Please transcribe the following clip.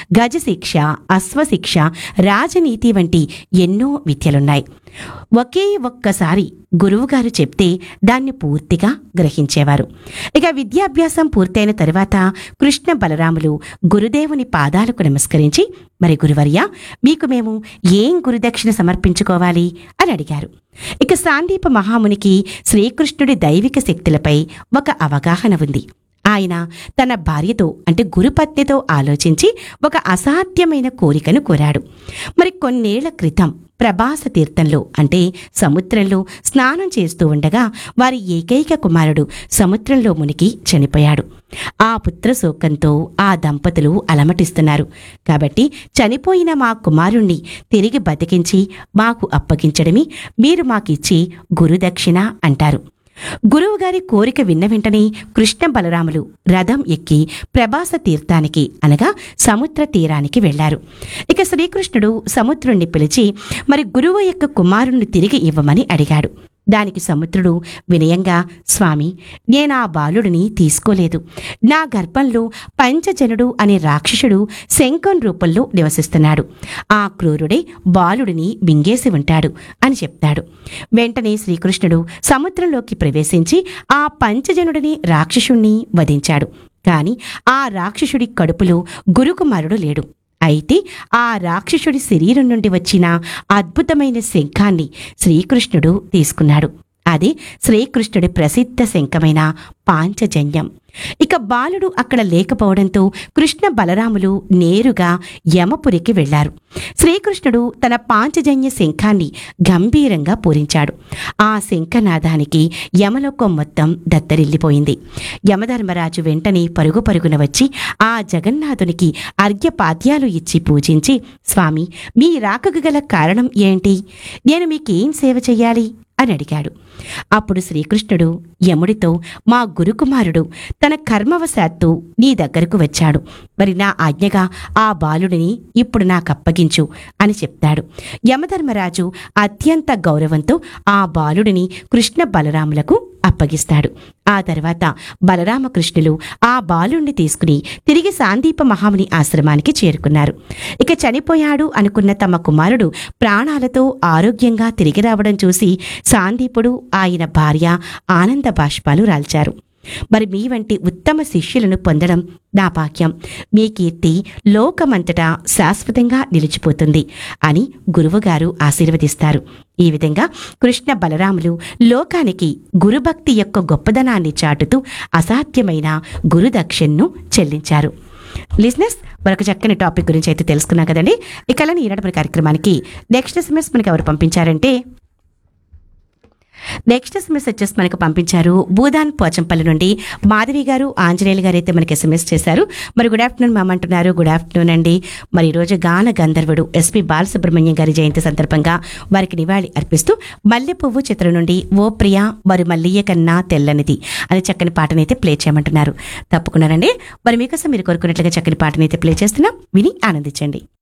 గజశిక్ష అశ్వశిక్ష రాజనీతి వంటి ఎన్నో విద్యలున్నాయి ఒకే ఒక్కసారి గురువుగారు చెప్తే దాన్ని పూర్తిగా గ్రహించేవారు ఇక విద్యాభ్యాసం పూర్తయిన తరువాత కృష్ణ బలరాములు గురుదేవుని పాదాలకు నమస్కరించి మరి గురువర్య మీకు మేము ఏం గురుదక్షిణ సమర్పించుకోవాలి అని అడిగారు ఇక సాందీప మహామునికి శ్రీకృష్ణుడి దైవిక శక్తులపై ఒక అవగాహన ఉంది ఆయన తన భార్యతో అంటే గురుపత్నితో ఆలోచించి ఒక అసాధ్యమైన కోరికను కోరాడు మరి కొన్నేళ్ల క్రితం ప్రభాస తీర్థంలో అంటే సముద్రంలో స్నానం చేస్తూ ఉండగా వారి ఏకైక కుమారుడు సముద్రంలో మునిగి చనిపోయాడు ఆ పుత్ర శోకంతో ఆ దంపతులు అలమటిస్తున్నారు కాబట్టి చనిపోయిన మా కుమారుణ్ణి తిరిగి బతికించి మాకు అప్పగించడమే మీరు మాకిచ్చి గురుదక్షిణ అంటారు గురువుగారి కోరిక విన్న వెంటనే కృష్ణ బలరాములు రథం ఎక్కి ప్రభాస తీర్థానికి అనగా సముద్ర తీరానికి వెళ్లారు ఇక శ్రీకృష్ణుడు సముద్రుణ్ణి పిలిచి మరి గురువు యొక్క కుమారుణ్ణి తిరిగి ఇవ్వమని అడిగాడు దానికి సముద్రుడు వినయంగా స్వామి నేను ఆ బాలుడిని తీసుకోలేదు నా గర్భంలో పంచజనుడు అనే రాక్షసుడు శంఖం రూపంలో నివసిస్తున్నాడు ఆ క్రూరుడే బాలుడిని మింగేసి ఉంటాడు అని చెప్తాడు వెంటనే శ్రీకృష్ణుడు సముద్రంలోకి ప్రవేశించి ఆ పంచజనుడిని రాక్షసుణ్ణి వధించాడు కాని ఆ రాక్షసుడి కడుపులో గురుకుమారుడు లేడు అయితే ఆ రాక్షసుడి శరీరం నుండి వచ్చిన అద్భుతమైన శంఖాన్ని శ్రీకృష్ణుడు తీసుకున్నాడు అది శ్రీకృష్ణుడి ప్రసిద్ధ శంఖమైన పాంచజన్యం ఇక బాలుడు అక్కడ లేకపోవడంతో కృష్ణ బలరాములు నేరుగా యమపురికి వెళ్లారు శ్రీకృష్ణుడు తన పాంచజన్య శంఖాన్ని గంభీరంగా పూరించాడు ఆ శంఖనాదానికి యమలోకం మొత్తం దత్తరిల్లిపోయింది యమధర్మరాజు వెంటనే పరుగు పరుగున వచ్చి ఆ జగన్నాథునికి అర్ఘ్యపాద్యాలు ఇచ్చి పూజించి స్వామి మీ రాకకు గల కారణం ఏంటి నేను మీకేం సేవ చెయ్యాలి అని అడిగాడు అప్పుడు శ్రీకృష్ణుడు యముడితో మా గురుకుమారుడు తన కర్మవశాత్తు నీ దగ్గరకు వచ్చాడు మరి నా ఆజ్ఞగా ఆ బాలుడిని ఇప్పుడు నాకు అప్పగించు అని చెప్తాడు యమధర్మరాజు అత్యంత గౌరవంతో ఆ బాలుడిని కృష్ణ బలరాములకు అప్పగిస్తాడు ఆ తర్వాత బలరామకృష్ణులు ఆ బాలుణ్ణి తీసుకుని తిరిగి సాందీప మహాముని ఆశ్రమానికి చేరుకున్నారు ఇక చనిపోయాడు అనుకున్న తమ కుమారుడు ప్రాణాలతో ఆరోగ్యంగా తిరిగి రావడం చూసి సాందీపుడు ఆయన భార్య ఆనంద బాష్పాలు రాల్చారు మరి మీ వంటి ఉత్తమ శిష్యులను పొందడం నా భాగ్యం మీ కీర్తి లోకమంతటా శాశ్వతంగా నిలిచిపోతుంది అని గురువుగారు ఆశీర్వదిస్తారు ఈ విధంగా కృష్ణ బలరాములు లోకానికి గురుభక్తి యొక్క గొప్పదనాన్ని చాటుతూ అసాధ్యమైన గురుదక్షిణను చెల్లించారు లిజినెస్ మరొక చక్కని టాపిక్ గురించి అయితే తెలుసుకున్నాం కదండి ఇక అలానే ఈనాటి మన కార్యక్రమానికి నెక్స్ట్ ఎస్ఎంఎస్ మనకి ఎవరు పంపించారంటే నెక్స్ట్ ఎస్ఎంఎస్ వచ్చేసి మనకు పంపించారు భూదాన్ పోచంపల్లి నుండి మాధవి గారు ఆంజనేయులు గారు అయితే మనకి ఎస్ఎంఎస్ చేశారు మరి గుడ్ ఆఫ్టర్నూన్ మ్యామ్ అంటున్నారు గుడ్ ఆఫ్టర్నూన్ అండి మరి ఈరోజు గాన గంధర్వుడు ఎస్పి బాలసుబ్రహ్మణ్యం గారి జయంతి సందర్భంగా వారికి నివాళి అర్పిస్తూ మల్లె పువ్వు చిత్రం నుండి ఓ ప్రియ మరి మల్లియ కన్నా తెల్లనిది అనే చక్కని పాటనైతే ప్లే చేయమంటున్నారు తప్పకుండానండి మరి మీకోసం మీరు కోరుకున్నట్లుగా చక్కని పాటనైతే ప్లే చేస్తున్నాం విని ఆనందించండి